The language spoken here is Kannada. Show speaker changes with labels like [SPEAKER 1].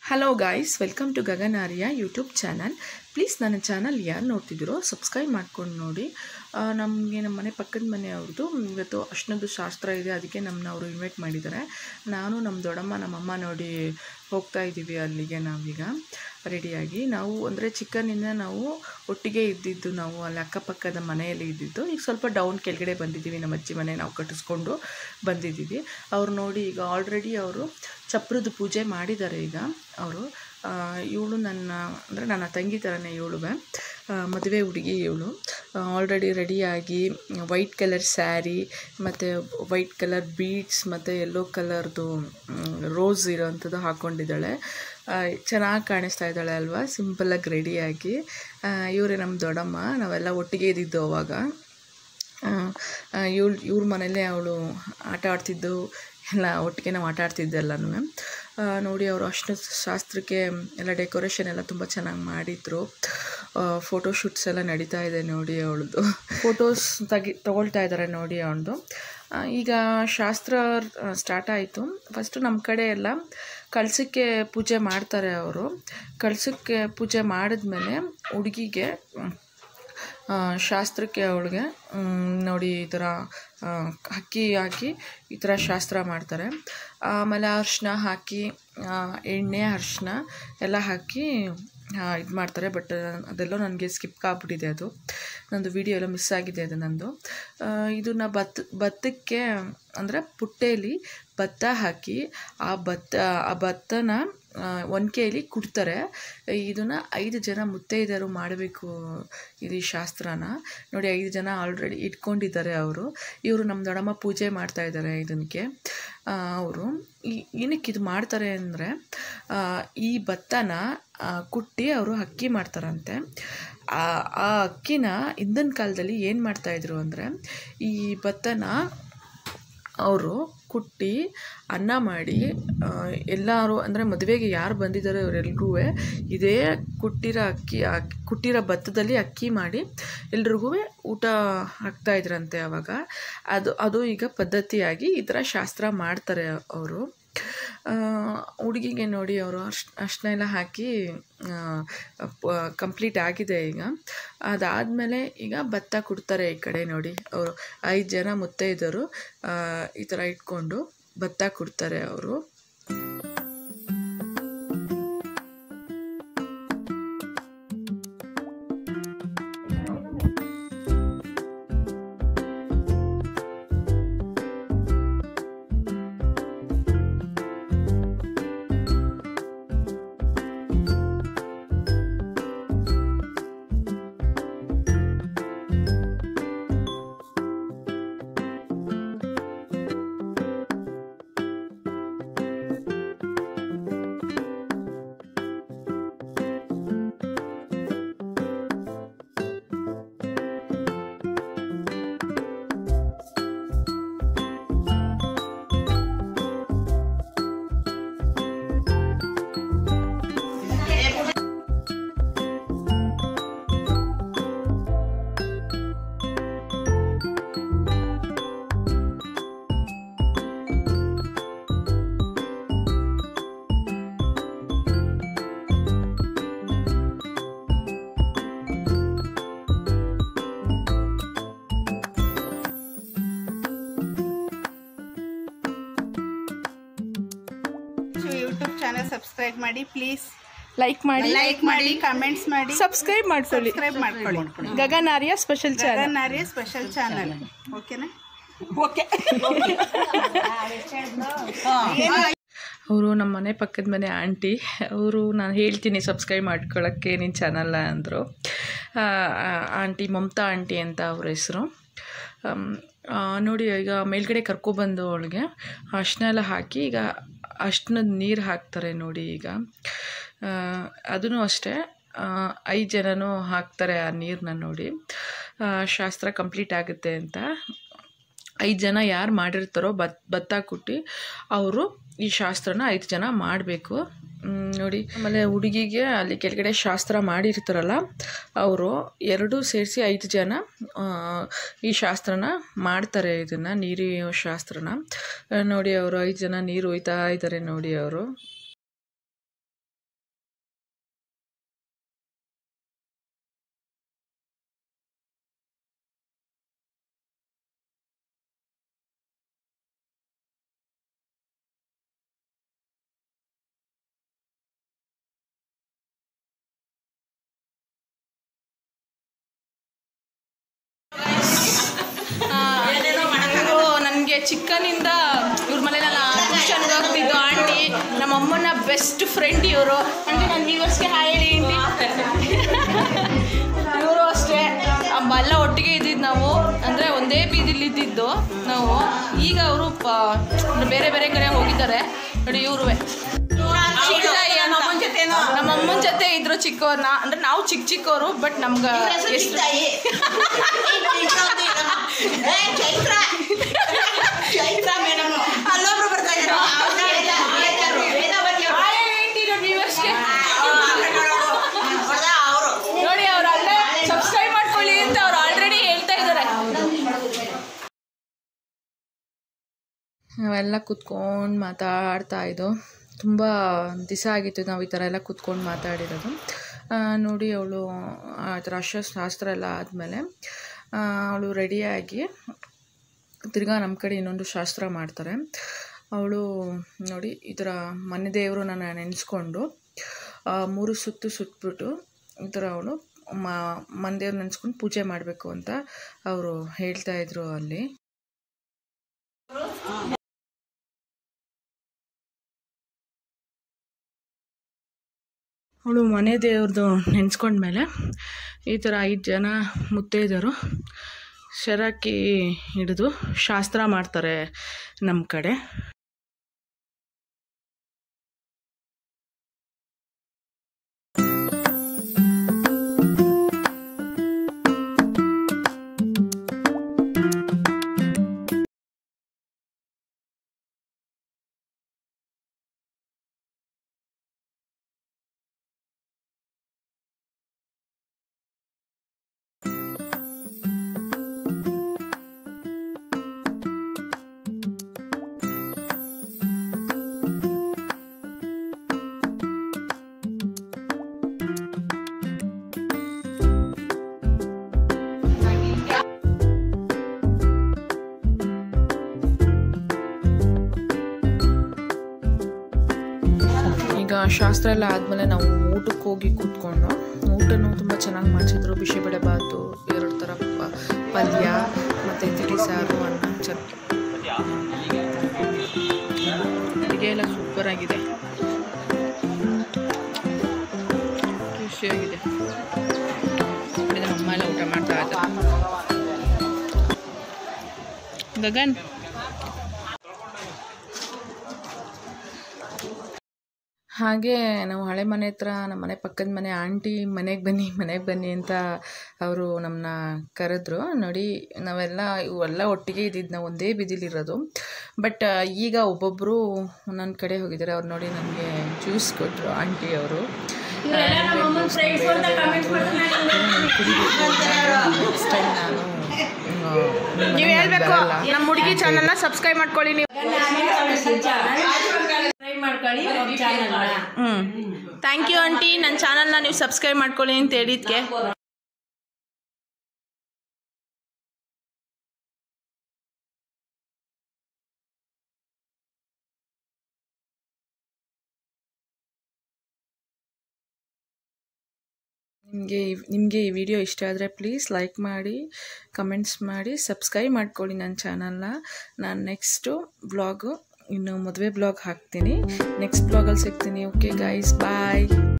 [SPEAKER 1] hello guys welcome to Gagan Arya YouTube channel please ನನ್ನ ಚಾನಲ್ ಯಾರು ನೋಡ್ತಿದ್ದೀರೋ ಸಬ್ಸ್ಕ್ರೈಬ್ ಮಾಡ್ಕೊಂಡು ನೋಡಿ ನಮಗೆ ನಮ್ಮ ಮನೆ ಪಕ್ಕದ ಮನೆಯವ್ರದ್ದು ಇವತ್ತು ಅಷ್ಟೊಂದು ಶಾಸ್ತ್ರ ಇದೆ ಅದಕ್ಕೆ ನಮ್ಮನ್ನ ಅವರು ಇನ್ವೈಟ್ ಮಾಡಿದ್ದಾರೆ ನಾನು ನಮ್ಮ ದೊಡ್ಡಮ್ಮ ನಮ್ಮಮ್ಮ ನೋಡಿ ಹೋಗ್ತಾ ಇದ್ದೀವಿ ಅಲ್ಲಿಗೆ ನಾವೀಗ ರೆಡಿಯಾಗಿ ನಾವು ಅಂದರೆ ಚಿಕ್ಕನಿಂದ ನಾವು ಒಟ್ಟಿಗೆ ಇದ್ದಿದ್ದು ನಾವು ಅಲ್ಲಿ ಅಕ್ಕಪಕ್ಕದ ಮನೆಯಲ್ಲಿ ಇದ್ದಿದ್ದು ಈಗ ಸ್ವಲ್ಪ ಡೌನ್ ಕೆಳಗಡೆ ಬಂದಿದ್ದೀವಿ ನಮ್ಮ ಅಜ್ಜಿ ಮನೆ ನಾವು ಕಟ್ಟಿಸ್ಕೊಂಡು ಬಂದಿದ್ದೀವಿ ಅವ್ರು ನೋಡಿ ಈಗ ಆಲ್ರೆಡಿ ಅವರು ಚಪ್ರದ ಪೂಜೆ ಮಾಡಿದ್ದಾರೆ ಈಗ ಅವರು ಇವಳು ನನ್ನ ಅಂದರೆ ನನ್ನ ತಂಗಿ ಥರನೇ ಇವಳುವೆ ಮದುವೆ ಹುಡುಗಿ ಇವಳು ಆಲ್ರೆಡಿ ರೆಡಿಯಾಗಿ ವೈಟ್ ಕಲರ್ ಸ್ಯಾರಿ ಮತ್ತು ವೈಟ್ ಕಲರ್ ಬೀಡ್ಸ್ ಮತ್ತು ಯೆಲ್ಲೋ ಕಲರ್ದು ರೋಸ್ ಇರೋವಂಥದ್ದು ಹಾಕ್ಕೊಂಡಿದ್ದಾಳೆ ಚೆನ್ನಾಗಿ ಕಾಣಿಸ್ತಾ ಇದ್ದಾಳೆ ಅಲ್ವಾ ಸಿಂಪಲಾಗಿ ರೆಡಿಯಾಗಿ ಇವರೇ ನಮ್ಮ ದೊಡ್ಡಮ್ಮ ನಾವೆಲ್ಲ ಒಟ್ಟಿಗೆ ಇದ್ದಿದ್ದು ಅವಾಗ ಇವಳು ಇವ್ರ ಮನೇಲೇ ಅವಳು ಆಟ ಆಡ್ತಿದ್ದು ಎಲ್ಲ ಒಟ್ಟಿಗೆ ನಾವು ಆಟ ಆಡ್ತಿದ್ದೆಲ್ಲನೂ ನೋಡಿ ಅವರು ಅಷ್ಟು ಶಾಸ್ತ್ರಕ್ಕೆ ಎಲ್ಲ ಡೆಕೋರೇಷನ್ ಎಲ್ಲ ತುಂಬ ಚೆನ್ನಾಗಿ ಮಾಡಿದ್ರು ಫೋಟೋ ಶೂಟ್ಸ್ ಎಲ್ಲ ನಡೀತಾ ಇದೆ ನೋಡಿ ಅವಳದು ಫೋಟೋಸ್ ತೆಗಿ ತೊಗೊಳ್ತಾ ಇದ್ದಾರೆ ನೋಡಿ ಅವಳದು ಈಗ ಶಾಸ್ತ್ರ ಸ್ಟಾರ್ಟ್ ಆಯಿತು ಫಸ್ಟು ನಮ್ಮ ಕಡೆ ಎಲ್ಲ ಕಳಸಕ್ಕೆ ಪೂಜೆ ಮಾಡ್ತಾರೆ ಅವರು ಕಳಸಕ್ಕೆ ಪೂಜೆ ಮಾಡಿದ್ಮೇಲೆ ಹುಡುಗಿಗೆ ಶಾಸ್ತ್ರಕ್ಕೆ ಅವಳಿಗೆ ನೋಡಿ ಈ ಥರ ಅಕ್ಕಿ ಹಾಕಿ ಈ ಥರ ಶಾಸ್ತ್ರ ಮಾಡ್ತಾರೆ ಆಮೇಲೆ ಅರಿಶಿನ ಹಾಕಿ ಎಣ್ಣೆ ಅರಿಶಿನ ಎಲ್ಲ ಹಾಕಿ ಇದು ಮಾಡ್ತಾರೆ ಬಟ್ ಅದೆಲ್ಲೋ ನನಗೆ ಸ್ಕಿಪ್ ಆಗಿಬಿಟ್ಟಿದೆ ಅದು ನಂದು ವಿಡಿಯೋ ಎಲ್ಲ ಮಿಸ್ ಆಗಿದೆ ಅದು ನಂದು ಇದನ್ನು ಭತ್ತ ಭತ್ತಕ್ಕೆ ಅಂದರೆ ಪುಟ್ಟೆಯಲ್ಲಿ ಭತ್ತ ಹಾಕಿ ಆ ಭತ್ತ ಆ ಭತ್ತನ ಒನಕೆಯಲ್ಲಿ ಕುಡ್ತಾರೆ ಇದನ್ನು ಐದು ಜನ ಮುತ್ತೈದೆಯರು ಮಾಡಬೇಕು ಇದು ಈ ಶಾಸ್ತ್ರನ ನೋಡಿ ಐದು ಜನ ಆಲ್ರೆಡಿ ಇಟ್ಕೊಂಡಿದ್ದಾರೆ ಅವರು ಇವರು ನಮ್ಮ ದೊಡ್ಡಮ್ಮ ಪೂಜೆ ಮಾಡ್ತಾ ಇದ್ದಾರೆ ಇದಕ್ಕೆ ಅವರು ಏನಕ್ಕೆ ಇದು ಮಾಡ್ತಾರೆ ಅಂದರೆ ಈ ಭತ್ತನ ಕುಟ್ಟಿ ಅವರು ಅಕ್ಕಿ ಮಾಡ್ತಾರಂತೆ ಆ ಅಕ್ಕಿನ ಹಿಂದಿನ ಕಾಲದಲ್ಲಿ ಏನು ಮಾಡ್ತಾಯಿದ್ರು ಅಂದರೆ ಈ ಭತ್ತನ ಅವರು ಕುಟ್ಟಿ ಅನ್ನ ಮಾಡಿ ಎಲ್ಲರೂ ಅಂದರೆ ಮದುವೆಗೆ ಯಾರು ಬಂದಿದ್ದಾರೋ ಅವರೆಲ್ರಿಗೂ ಇದೇ ಕುಟ್ಟಿರೋ ಅಕ್ಕಿ ಕುಟ್ಟಿರೋ ಭತ್ತದಲ್ಲಿ ಅಕ್ಕಿ ಮಾಡಿ ಎಲ್ರಿಗೂ ಊಟ ಹಾಕ್ತಾಯಿದ್ರಂತೆ ಆವಾಗ ಅದು ಅದು ಈಗ ಪದ್ಧತಿಯಾಗಿ ಈ ಥರ ಶಾಸ್ತ್ರ ಮಾಡ್ತಾರೆ ಅವರು ಹುಡುಗಿಗೆ ನೋಡಿ ಅವರು ಅರ್ಶ್ ಅರ್ಶಿನ ಎಲ್ಲ ಹಾಕಿ ಕಂಪ್ಲೀಟ್ ಆಗಿದೆ ಈಗ ಅದಾದಮೇಲೆ ಈಗ ಭತ್ತ ಕೊಡ್ತಾರೆ ಈ ಕಡೆ ನೋಡಿ ಅವರು ಐದು ಜನ ಮುತ್ತೈದರು ಈ ಥರ ಇಟ್ಕೊಂಡು ಭತ್ತ ಕೊಡ್ತಾರೆ ಅವರು
[SPEAKER 2] ಯೂಟ್ಯೂಬ್ ಚಾನಲ್ ಸಬ್ಸ್ಕ್ರೈಬ್ ಮಾಡಿ ಪ್ಲೀಸ್
[SPEAKER 1] ಲೈಕ್ ಮಾಡಿ
[SPEAKER 2] ಲೈಕ್ ಮಾಡಿ ಕಮೆಂಟ್ಸ್ ಮಾಡಿ
[SPEAKER 1] ಸಬ್ಸ್ಕ್ರೈಬ್ ಮಾಡ್ಕೊಳ್ಳಿ
[SPEAKER 2] ಸಬ್ಸ್ಕ್ರೈಬ್ ಮಾಡ್ಕೊಳ್ಳಿ
[SPEAKER 1] ಗಗನ್ ಆರ್ಯ ಸ್ಪೆಷಲ್ ಚಾನಲ್
[SPEAKER 2] ಗಗನಾರ್ಯ ಸ್ಪೆಷಲ್ ಚಾನಲ್ ಓಕೆನಾ ಓಕೆ
[SPEAKER 1] ಅವರು ನಮ್ಮ ಮನೆ ಪಕ್ಕದ ಮನೆ ಆಂಟಿ ಅವರು ನಾನು ಹೇಳ್ತೀನಿ ಸಬ್ಸ್ಕ್ರೈಬ್ ಮಾಡ್ಕೊಳ್ಳೋಕ್ಕೆ ನಿನ್ನ ಚಾನಲ್ಲ ಅಂದರು ಆಂಟಿ ಮಮತಾ ಆಂಟಿ ಅಂತ ಅವ್ರ ಹೆಸರು ನೋಡಿ ಈಗ ಮೇಲ್ಗಡೆ ಕರ್ಕೊಬಂದು ಅವಳಿಗೆ ಅರ್ಶಿನ ಎಲ್ಲ ಹಾಕಿ ಈಗ ಅರ್ಶಿನದ ನೀರು ಹಾಕ್ತಾರೆ ನೋಡಿ ಈಗ ಅದೂ ಅಷ್ಟೇ ಐದು ಜನನೂ ಹಾಕ್ತಾರೆ ಆ ನೀರನ್ನ ನೋಡಿ ಶಾಸ್ತ್ರ ಕಂಪ್ಲೀಟ್ ಆಗುತ್ತೆ ಅಂತ ಐದು ಜನ ಯಾರು ಮಾಡಿರ್ತಾರೋ ಭತ್ ಭತ್ತ ಕುಟ್ಟಿ ಅವರು ಈ ಶಾಸ್ತ್ರನ ಐದು ಜನ ಮಾಡಬೇಕು ನೋಡಿ ಆಮೇಲೆ ಹುಡುಗಿಗೆ ಅಲ್ಲಿ ಕೆಳಗಡೆ ಶಾಸ್ತ್ರ ಮಾಡಿರ್ತಾರಲ್ಲ ಅವರು ಎರಡೂ ಸೇರಿಸಿ ಐದು ಜನ ಈ ಶಾಸ್ತ್ರನ ಮಾಡ್ತಾರೆ ಇದನ್ನು ನೀರಿ ಶಾಸ್ತ್ರನ ನೋಡಿ ಅವರು ಐದು ಜನ ನೀರು ಒಯ್ತಾ ಇದ್ದಾರೆ ನೋಡಿ ಅವರು ಚಿಕ್ಕನಿಂದ ಇವ್ರ ಮನೆಯಲ್ಲ ಟ್ಯೂಷನ್ಗೆ ಹೋಗ್ತಿದ್ದು ಆಂಟಿ ನಮ್ಮ ಅಮ್ಮನ ಬೆಸ್ಟ್ ಫ್ರೆಂಡ್ ಇವರು ಆಂಟಿ ನನ್ನ ವ್ಯೂವರ್ಸ್ಗೆ ಹಾಯ್ ಹೇಳಿ ಆಂಟಿ ಇವರು ಅಷ್ಟೇ ಅಮ್ಮ ಎಲ್ಲ ಒಟ್ಟಿಗೆ ಇದ್ದಿದ್ದು ನಾವು ಅಂದರೆ ಒಂದೇ ಬೀದಿಲಿ ಇದ್ದಿದ್ದು ನಾವು ಈಗ ಅವರು ಬೇರೆ ಬೇರೆ ಕಡೆ ಹೋಗಿದ್ದಾರೆ ನೋಡಿ ಇವ್ರುವೆ ನಮ್ಮ ಅಮ್ಮನ ಜೊತೆ ಇದ್ರು ಚಿಕ್ಕವ್ರನ್ನ ಅಂದ್ರೆ ನಾವು ಚಿಕ್ಕ ಚಿಕ್ಕವರು ಬಟ್ ನಮ್ಗೆ ಎಷ್ಟು
[SPEAKER 2] ಚೈತ್ರ ಚೈತ್ರ ಮೇಡಮ್ ಅಲ್ಲೊಬ್ರು ಬರ್ತಾ ಅವರು
[SPEAKER 1] ನೋಡಿ ಅವ್ರು ಅಲ್ಲೇ ಸಬ್ಸ್ಕ್ರೈಬ್ ಮಾಡ್ಕೊಳ್ಳಿ ಅಂತ ಅವ್ರು ಆಲ್ರೆಡಿ ಹೇಳ್ತಾ ಇದ್ದಾರೆ ನಾವೆಲ್ಲ ಕುತ್ಕೊಂಡು ಮಾತಾಡ್ತಾ ಇದ್ದು ತುಂಬ ದಿವಸ ಆಗಿತ್ತು ನಾವು ಈ ಥರ ಎಲ್ಲ ಕುತ್ಕೊಂಡು ಮಾತಾಡಿರೋದು ಆ, ನೋಡಿ ಅವಳು ಆ ಥರ ಶಾಸ್ತ್ರ ಎಲ್ಲ ಆದಮೇಲೆ ಅವಳು ರೆಡಿಯಾಗಿ ತಿರ್ಗಾ ನಮ್ಮ ಕಡೆ ಇನ್ನೊಂದು ಶಾಸ್ತ್ರ ಮಾಡ್ತಾರೆ ಅವಳು ನೋಡಿ ಈ ಥರ ಮನೆ ದೇವರು ನಾನು ನೆನೆಸ್ಕೊಂಡು ಆ, ಮೂರು ಸುತ್ತು ಸುತ್ತಬಿಟ್ಟು ಈ ಥರ ಅವಳು ಮ ಮನೆ ದೇವ್ರು ನೆನೆಸ್ಕೊಂಡು ಪೂಜೆ ಮಾಡಬೇಕು ಅಂತ ಅವರು ಹೇಳ್ತಾ ಇದ್ರು ಅಲ್ಲಿ ಅವಳು ಮನೆ ದೇವ್ರದ್ದು ನೆನೆಸ್ಕೊಂಡ್ಮೇಲೆ ಈ ಥರ ಐದು ಜನ ಮುತ್ತೈದರು ಶರಕ್ಕಿ ಹಿಡಿದು ಶಾಸ್ತ್ರ ಮಾಡ್ತಾರೆ ನಮ್ಮ ಕಡೆ ಈಗ ಶಾಸ್ತ್ರ ಎಲ್ಲ ಆದಮೇಲೆ ನಾವು ಊಟಕ್ಕೆ ಹೋಗಿ ಕೂತ್ಕೊಂಡು ಊಟನೂ ತುಂಬ ಚೆನ್ನಾಗಿ ಮಾಡಿಸಿದ್ರು ಬಿಸಿಬೇಳೆ ಬಾತು ಎರಡು ಥರ ಪ- ಪಲ್ಯ ಮತ್ತು ತಿಳಿ ಸಾರು ಅನ್ನ ಚಟ್ ಅಡುಗೆ ಎಲ್ಲ ಸೂಪರಾಗಿದೆ ಖುಷಿಯಾಗಿದೆ ನೋಡಿ ನಮ್ಮ ಅಮ್ಮ ಎಲ್ಲ ಊಟ ಮಾಡ್ತಾ ಇದ್ದಾರೆ ಗಗನ್ ಹಾಗೆ ನಾವು ಹಳೆ ಮನೆ ಹತ್ರ ನಮ್ಮ ಮನೆ ಪಕ್ಕದ ಮನೆ ಆಂಟಿ ಮನೆಗೆ ಬನ್ನಿ ಮನೆಗೆ ಬನ್ನಿ ಅಂತ ಅವರು ನಮ್ಮನ್ನ ಕರೆದ್ರು ನೋಡಿ ನಾವೆಲ್ಲ ಇವೆಲ್ಲ ಒಟ್ಟಿಗೆ ಇದ್ದಿದ್ದು ನಾವು ಒಂದೇ ಬೀದಿಲಿರೋದು ಬಟ್ ಈಗ ಒಬ್ಬೊಬ್ಬರು ಒಂದೊಂದು ಕಡೆ ಹೋಗಿದ್ದಾರೆ ಅವ್ರು ನೋಡಿ ನನಗೆ ಜ್ಯೂಸ್ ಕೊಟ್ಟರು ಆಂಟಿ ಅವರು ನೆಕ್ಸ್ಟ್ ಟೈಮ್ ನಾನು ನೀವು ಹೇಳ್ಬೇಕು ನಮ್ಮ ಹುಡುಗಿ ಚಾನಲ್ನ ಸಬ್ಸ್ಕ್ರೈಬ್ ಮಾಡ್ಕೊಳ್ಳಿ ನೀವು ಹ್ಞೂ ಥ್ಯಾಂಕ್ ಯು ಆಂಟಿ ನನ್ನ ಚಾನಲ್ನ ನೀವು ಸಬ್ಸ್ಕ್ರೈಬ್ ಮಾಡ್ಕೊಳ್ಳಿ ಅಂತ ಹೇಳಿದ್ಕೆ ನಿಮಗೆ ನಿಮಗೆ ಈ ವಿಡಿಯೋ ಇಷ್ಟ ಆದರೆ ಪ್ಲೀಸ್ ಲೈಕ್ ಮಾಡಿ ಕಮೆಂಟ್ಸ್ ಮಾಡಿ ಸಬ್ಸ್ಕ್ರೈಬ್ ಮಾಡ್ಕೊಳ್ಳಿ ನನ್ನ ಚಾನಲ್ನ ನಾನು ನೆಕ್ಸ್ಟು ಬ್ಲಾಗು ಇನ್ನು ಮದುವೆ ಬ್ಲಾಗ್ ಹಾಕ್ತೀನಿ ನೆಕ್ಸ್ಟ್ ಬ್ಲಾಗಲ್ಲಿ ಸಿಗ್ತೀನಿ ಓಕೆ ಗೈಸ್ ಬಾಯ್